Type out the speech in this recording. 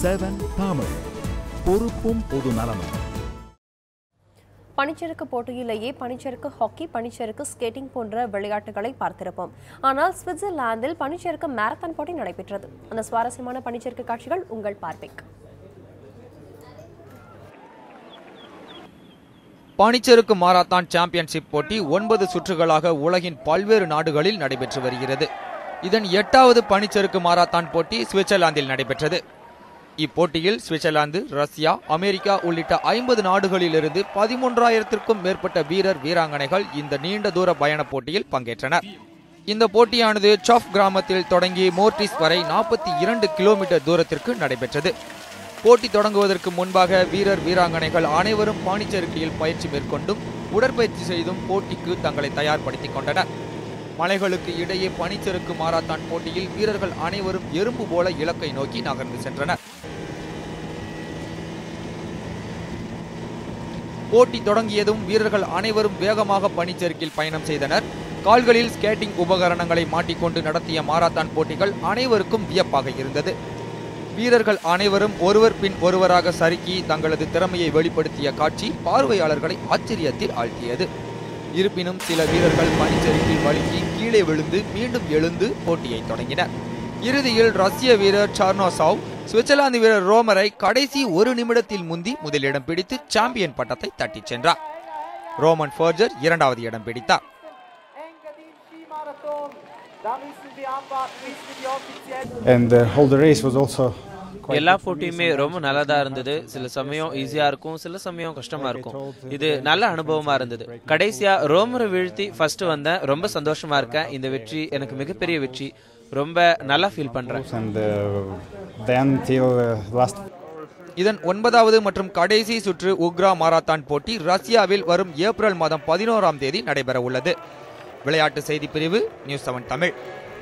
seven Tamil பொறுப்பும் பொது நலமும் பனிச்சறுக்கு போட்டியிலேயே பனிச்சறுக்கு ஹாக்கி பனிச்சறுக்கு ஸ்கேட்டிங் போன்ற விளையாட்டுகளை பார்த்திருப்போம் ஆனால் சுவிட்சர்லாந்தில் பனிச்சறுக்கு மாரத்தான் போட்டி நடைபெற்றது அந்த சுவாரஸ்யமான பனிச்சறுக்கு காட்சிகள் உங்கள் பார்வைக்கு பனிச்சறுக்கு மாரத்தான் சாம்பியன்ஷிப் போட்டி ஒன்பது சுற்றுகளாக உலகின் பல்வேறு நாடுகளில் நடைபெற்று வருகிறது இதன் எட்டாவது பனிச்சறுக்கு மாரத்தான் போட்டி சுவிட்சர்லாந்தில் நடைபெற்றது இப்போட்டியில் சுவிட்சர்லாந்து ரஷ்யா அமெரிக்கா உள்ளிட்ட ஐம்பது நாடுகளிலிருந்து பதிமூன்றாயிரத்திற்கும் மேற்பட்ட வீரர் வீராங்கனைகள் இந்த நீண்ட தூர பயண போட்டியில் பங்கேற்றனர் இந்த போட்டியானது சாஃப் கிராமத்தில் தொடங்கி மோர்டிஸ் வரை நாற்பத்தி இரண்டு கிலோமீட்டர் தூரத்திற்கு நடைபெற்றது போட்டி தொடங்குவதற்கு முன்பாக வீரர் வீராங்கனைகள் அனைவரும் பானிச்சறுக்கியில் பயிற்சி மேற்கொண்டும் உடற்பயிற்சி செய்தும் போட்டிக்கு தங்களை தயார்படுத்திக் கொண்டனர் மலைகளுக்கு இடையே பனிச்சறுக்கு மாரத்தான் போட்டியில் வீரர்கள் அனைவரும் எறும்பு போல இலக்கை நோக்கி நகர்ந்து சென்றனர் போட்டி தொடங்கியதும் வீரர்கள் அனைவரும் வேகமாக பனிச்சறுக்கில் பயணம் செய்தனர் கால்களில் ஸ்கேட்டிங் உபகரணங்களை மாட்டிக்கொண்டு நடத்திய மாரத்தான் போட்டிகள் அனைவருக்கும் வியப்பாக இருந்தது வீரர்கள் அனைவரும் ஒருவர் பின் ஒருவராக சறுக்கி தங்களது திறமையை வெளிப்படுத்திய காட்சி பார்வையாளர்களை ஆச்சரியத்தில் ஆழ்த்தியது இருப்பினும் சில வீரர்கள் பனிச்சறுக்கில் வழுக்கி கீழே விழுந்து மீண்டும் எழுந்து போட்டியை தொடங்கினர் இறுதியில் ரஷ்ய வீரர் சார்னோசாவ் சுவிட்சர்லாந்து வீரர் ரோமரை கடைசி ஒரு நிமிடத்தில் முந்தி முதலிடம் பிடித்து சாம்பியன் பட்டத்தை தட்டிச் சென்றார் ரோமன் ஃபோர்ஜர் இரண்டாவது இடம் பிடித்தார் and the whole the race was also quite எல்லா போட்டியுமே ரொம்ப நல்லதா இருந்தது சில சமயம் ஈஸியா இருக்கும் சில சமயம் கஷ்டமா இருக்கும் இது நல்ல அனுபவமா இருந்தது கடைசியா ரோமரை வீழ்த்தி ஃபர்ஸ்ட் வந்தேன் ரொம்ப சந்தோஷமா இருக்கேன் இந்த வெற்றி எனக்கு மிகப்பெரிய வெற்றி ரொம்ப நல்லா ஃபீல் பண்றேன் and uh, then till uh, last இதன் ஒன்பதாவது மற்றும் கடைசி சுற்று உக்ரா மாரத்தான் போட்டி ரஷ்யாவில் வரும் ஏப்ரல் மாதம் பதினோராம் தேதி நடைபெற உள்ளது விளையாட்டு செய்தி பிரிவு நியூஸ் செவன் தமிழ்